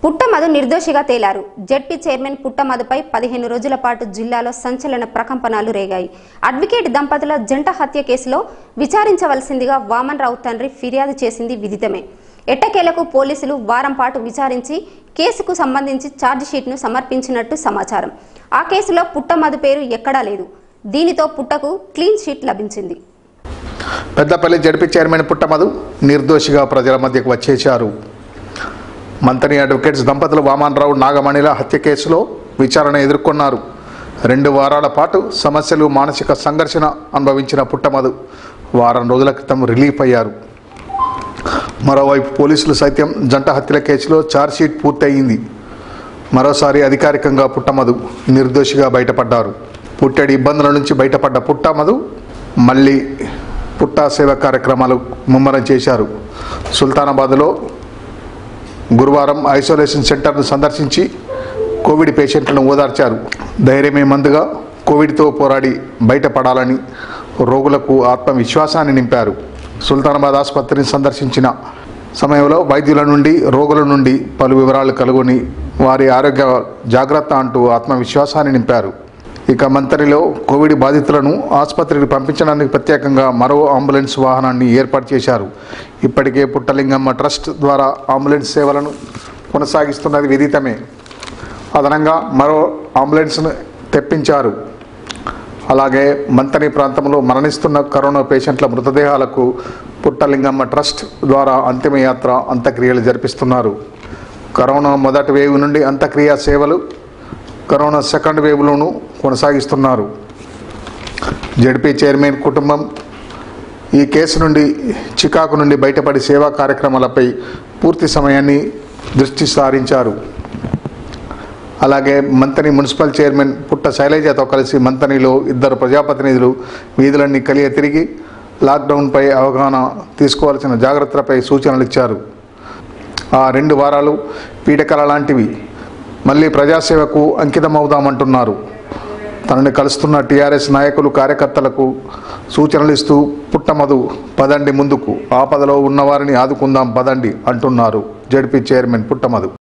పుట్టమధు నిర్దోషిగా తేలారు ZP chairman పుట్టమధుపై పదిహేను రోజుల పాటు జిల్లాలో సంచలన ప్రకంపనలు రేగాయి అడ్వకేట్ దంపతుల జంట హత్య కేసులో విచారించవలసిందిగా వామన్ రావు తండ్రి ఫిర్యాదు చేసింది విదితమే ఎట్టకేలకు పోలీసులు వారం పాటు విచారించి కేసుకు సంబంధించి ఛార్జిషీట్ను సమర్పించినట్టు సమాచారం ఆ కేసులో పుట్టమధు పేరు ఎక్కడా లేదు దీనితో పుట్టకు క్లీన్ షీట్ లభించింది పెద్దపల్లి జడ్పీ చైర్మన్ పుట్టమధు నిర్దోషిగా ప్రజల మధ్యకు వచ్చేశారు మంతని అడ్వకేట్స్ దంపతులు వామన్రావు నాగమణిల హత్య కేసులో విచారణ ఎదుర్కొన్నారు రెండు వారాల పాటు సమస్యలు మానసిక సంఘర్షణ అనుభవించిన పుట్టమధు వారం రోజుల క్రితం రిలీఫ్ అయ్యారు మరోవైపు పోలీసులు సైతం జంట హత్యల కేసులో ఛార్జ్షీట్ పూర్తయింది మరోసారి అధికారికంగా పుట్టమధు నిర్దోషిగా బయటపడ్డారు పుట్టడి ఇబ్బందుల నుంచి బయటపడ్డ పుట్టమధు మళ్ళీ పుట్టా సేవ కార్యక్రమాలు ముమ్మరం చేశారు సుల్తానాబాద్లో గురువారం ఐసోలేషన్ సెంటర్ను సందర్శించి కోవిడ్ పేషెంట్లను ఓదార్చారు ధైర్యమే మందుగా కోవిడ్తో పోరాడి బయటపడాలని రోగులకు ఆత్మవిశ్వాసాన్ని నింపారు సుల్తానాబాద్ ఆసుపత్రిని సందర్శించిన సమయంలో వైద్యుల నుండి రోగుల నుండి పలు వివరాలు కలుగుని వారి ఆరోగ్య జాగ్రత్త అంటూ ఆత్మవిశ్వాసాన్ని నింపారు ఇక మంతరిలో కోవిడ్ బాధితులను ఆసుపత్రికి పంపించడానికి ప్రత్యేకంగా మరో అంబులెన్స్ వాహనాన్ని ఏర్పాటు చేశారు ఇప్పటికే పుట్టలింగమ్మ ట్రస్ట్ ద్వారా అంబులెన్స్ సేవలను కొనసాగిస్తున్నది విదితమే అదనంగా మరో అంబులెన్స్ను తెప్పించారు అలాగే మంతని ప్రాంతంలో మరణిస్తున్న కరోనా పేషెంట్ల మృతదేహాలకు పుట్టలింగమ్మ ట్రస్ట్ ద్వారా అంతిమయాత్ర అంత్యక్రియలు జరిపిస్తున్నారు కరోనా మొదటి వేవ్ నుండి అంత్యక్రియ సేవలు కరోనా సెకండ్ వేవ్లోనూ కొనసాగిస్తున్నారు జడ్పీ చైర్మన్ కుటుంబం ఈ కేసు నుండి చికాకు నుండి బయటపడి సేవా కార్యక్రమాలపై పూర్తి సమయాన్ని దృష్టి సారించారు అలాగే మంతని మున్సిపల్ చైర్మన్ పుట్ట శైలజతో కలిసి మంతనిలో ఇద్దరు ప్రజాప్రతినిధులు వీధులన్నీ కలియ తిరిగి లాక్డౌన్పై అవగాహన తీసుకోవాల్సిన జాగ్రత్తలపై సూచనలు ఇచ్చారు ఆ రెండు వారాలు పీడకల లాంటివి మళ్ళీ ప్రజాసేవకు అంకితమవుదామంటున్నారు తనని కలుస్తున్న టీఆర్ఎస్ నాయకులు కార్యకర్తలకు సూచనలు ఇస్తూ పుట్టమధు పదండి ముందుకు ఆపదలో ఉన్నవారిని ఆదుకుందాం పదండి అంటున్నారు జడ్పీ చైర్మన్ పుట్టమధు